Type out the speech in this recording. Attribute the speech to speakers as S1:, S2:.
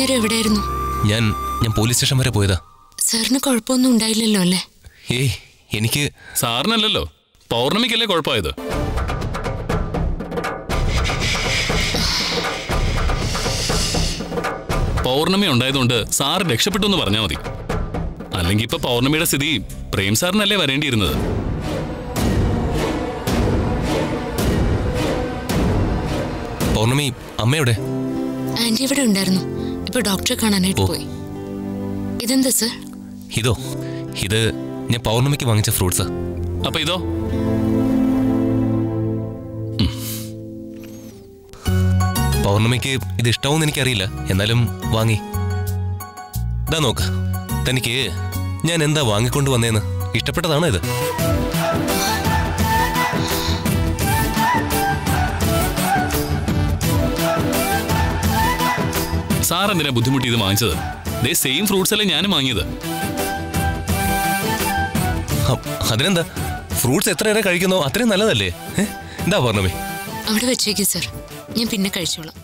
S1: നേരം എവിടെയായിരുന്നു
S2: ഞാൻ ഞാൻ പോലീസ് സ്റ്റേഷൻ വരെ പോയതാ
S1: സാറിന് കുഴപ്പമൊന്നും ഉണ്ടായില്ലല്ലോ അല്ലേ
S2: ഏയ് എനിക്ക്
S3: സാറിനല്ലല്ലോ പൗർണമിക്കല്ലേ കുഴപ്പമായത് പൗർണമി ഉണ്ടായതുകൊണ്ട് സാർ രക്ഷപ്പെട്ടു എന്ന് പറഞ്ഞാൽ മതി അല്ലെങ്കിൽ ഇപ്പൊ പൗർണമിയുടെ സ്ഥിതി പ്രേം സാറിനല്ലേ വരേണ്ടിയിരുന്നത്
S2: പൗർണമി അമ്മയുടെ
S1: ആന്റി ഇവിടെ ഉണ്ടായിരുന്നു ഇപ്പൊ ഡോക്ടറെ കാണാനായിട്ട്
S2: ഓ.
S1: പോയി ഇതെന്താ സർ
S2: ഇതോ ഇത് ഞാൻ പൗർണമിക്ക് വാങ്ങിച്ച ഫ്രൂട്ട്സാ
S3: അപ്പൊ ഇതോ
S2: പൗർണമിക്ക് ഇത് ഇഷ്ടാവൂന്ന് എനിക്കറിയില്ല എന്നാലും വാങ്ങി ഇതാ നോക്ക് തനിക്ക് ഞാൻ എന്താ വാങ്ങിക്കൊണ്ട് വന്നേന്ന് ഇഷ്ടപ്പെട്ടതാണോ ഇത്
S3: സാർ എന്തിനാ ബുദ്ധിമുട്ടി ഇത് വാങ്ങിച്ചത് ദേ സെയിം ഫ്രൂട്ട്സ് അല്ലേ ഞാനും വാങ്ങിയത്
S2: ഹ, അതിനെന്താ ഫ്രൂട്ട്സ് എത്രയേറെ കഴിക്കുന്നോ അത്രയും നല്ലതല്ലേ ഏ? എന്താ പൗർണമി
S1: അവിടെ വെച്ചേക്കൂ സർ ഞാൻ പിന്നെ കഴിച്ചോളാം